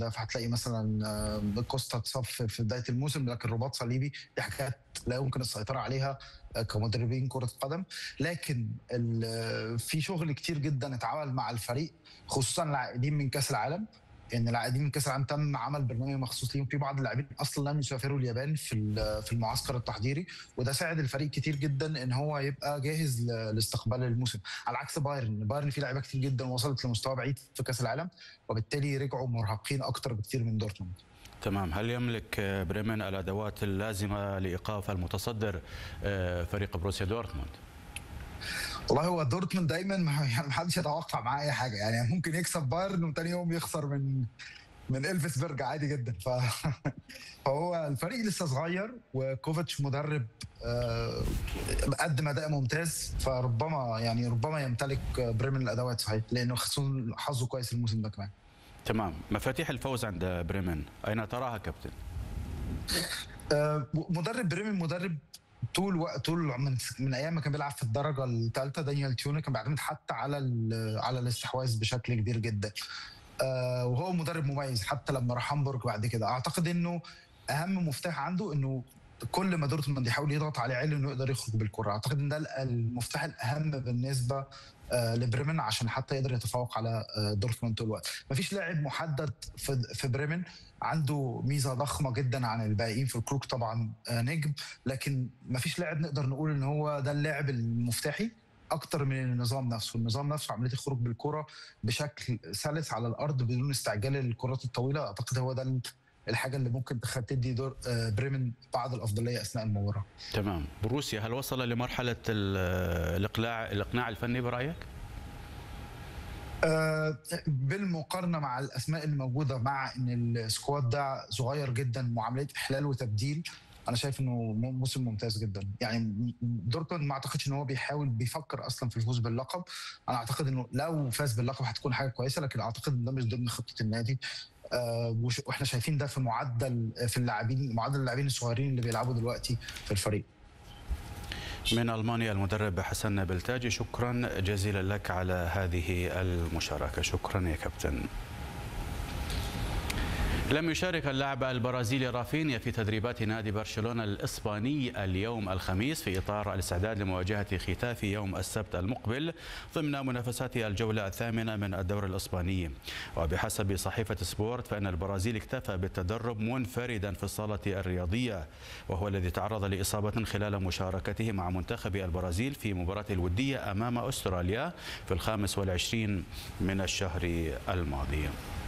فهتلاقي مثلا آه، كوستا اتصاب في في بدايه الموسم لكن رباط صليبي دي حاجات لا يمكن السيطره عليها آه، كمدربين كره قدم لكن ال- في شغل كتير جدا اتعمل مع الفريق خصوصا العائدين من كاس العالم ان العائدين من كاس العالم تم عمل برنامج مخصوص ليهم في بعض اللاعبين اصلا لم يسافروا اليابان في ال- في المعسكر التحضيري وده ساعد الفريق كتير جدا ان هو يبقى جاهز ل- لاستقبال الموسم على عكس بايرن بايرن فيه لعيبه كتير جدا وصلت لمستوى بعيد في كاس العالم وبالتالي رجعوا مرهقين اكتر بكتير من دورتموند تمام هل يملك آه، بريمن الادوات اللازمه لايقاف المتصدر آه، فريق بروسيا دورتموند والله هو دورتموند دايما ما يعني ما حدش يتوقع معاه اي حاجه يعني ممكن يكسب بايرن وتاني يوم يخسر من من الفسبرج عادي جدا ف... فهو الفريق لسه صغير وكوفيتش مدرب آه، قدم اداء ممتاز فربما يعني ربما يمتلك بريمن الادوات صحيح لانه خصوصا حظه كويس الموسم ده كمان تمام مفاتيح الفوز عند بريمن اين تراها كابتن آه، مدرب بريمن مدرب طول وقت طول من من ايام ما كان بيلعب في الدرجه الثالثه دانيال تيوني كان بيعتمد حتى على ال- على الاستحواذ بشكل كبير جدا آه، وهو مدرب مميز حتى لما راح هامبورغ بعد كده اعتقد انه اهم مفتاح عنده انه كل ما دورتموند يحاول يضغط عليه عالي انه يقدر يخرج بالكره اعتقد ان ده المفتاح الاهم بالنسبه آه، لبريمن عشان حتى يقدر يتفوق على آه، دورتموند طول الوقت مفيش لاعب محدد في في بريمن عنده ميزه ضخمه جدا عن الباقيين في الكروك طبعا آه، نجم لكن مفيش لاعب نقدر نقول ان هو ده اللاعب المفتاحي اكتر من النظام نفسه النظام نفسه عمليه الخروج بالكره بشكل سلس على الارض بدون استعجال الكرات الطويله اعتقد هو ده ال- الحاجه اللي ممكن تخ- تدي دور آه، بريمن بعض الافضليه اثناء المباراه تمام بروسيا هل وصل لمرحله ال- الاقلاع الاقناع الفني برايك آه، بالمقارنه مع الاسماء اللي موجوده مع ان السكواد ده صغير جدا معامله احلال وتبديل انا شايف انه م- موسم ممتاز جدا يعني دورتموند ما اعتقدش ان هو بيحاول بيفكر اصلا في الفوز باللقب انا اعتقد انه لو فاز باللقب هتكون حاجه كويسه لكن اعتقد ان ده مش ضمن خطه النادي آه، وش- واحنا شايفين ده في معدل في اللاعبين معدل اللاعبين الصغيرين اللي بيلعبوا دلوقتي في الفريق من المانيا المدرب حسن بلتاجي شكرا جزيلا لك على هذه المشاركه شكرا يا كابتن لم يشارك اللاعب البرازيلي رافينيا في تدريبات نادي برشلونة الإسباني اليوم الخميس في إطار الاستعداد لمواجهة ختافي يوم السبت المقبل ضمن منافسات الجولة الثامنة من الدوري الإسباني وبحسب صحيفة سبورت فإن البرازيل اكتفى بالتدرب منفردا في الصالة الرياضية وهو الذي تعرض لإصابة خلال مشاركته مع منتخب البرازيل في مباراة الودية أمام أستراليا في الخامس والعشرين من الشهر الماضي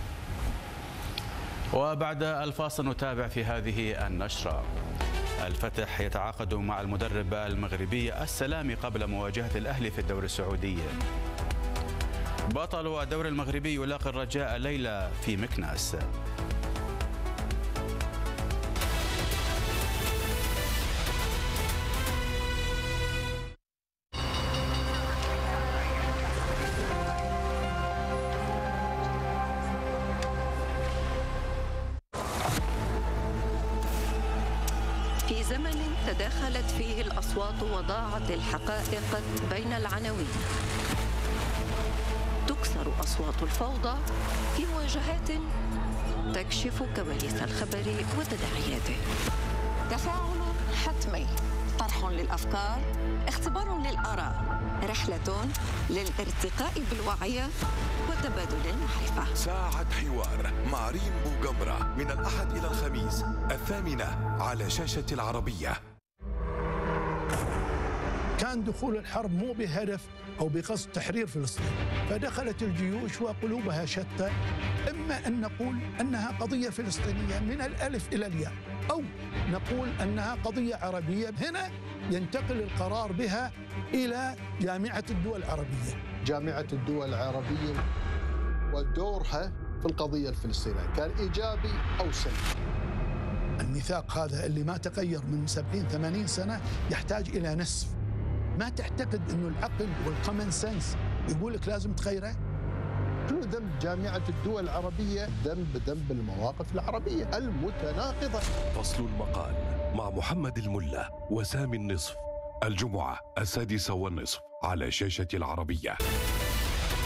وبعد الفاصل نتابع في هذه النشرة الفتح يتعاقد مع المدرب المغربي السلامي قبل مواجهة الأهلي في الدوري السعودي بطل الدوري المغربي يلاقي الرجاء الليلة في مكناس في زمن تداخلت فيه الأصوات وضاعت الحقائق بين العناوين تكسر أصوات الفوضى في مواجهات تكشف كواليس الخبر وتداعياته تفاعل حتمي طرح للأفكار اختبار للآراء رحلة للارتقاء بالوعي وتبادل المعرفة ساعة حوار مع ريم بوجمرة من الأحد إلى الخميس الثامنة على شاشة العربية كان دخول الحرب مو بهدف او بقصد تحرير فلسطين فدخلت الجيوش وقلوبها شتى اما ان نقول انها قضيه فلسطينيه من الالف الى الياء او نقول انها قضيه عربيه هنا ينتقل القرار بها الى جامعه الدول العربيه جامعة الدول العربية ودورها في القضية الفلسطينية كان إيجابي أو سلبي الميثاق هذا اللي ما تغير من 70 80 سنه يحتاج الى نسف ما تعتقد انه العقل والكومن سنس يقول لك لازم تغيره شنو ذنب جامعة الدول العربية ذنب ذنب المواقف العربية المتناقضة فصل المقال مع محمد الملا وسامي النصف الجمعة السادسة والنصف على شاشة العربية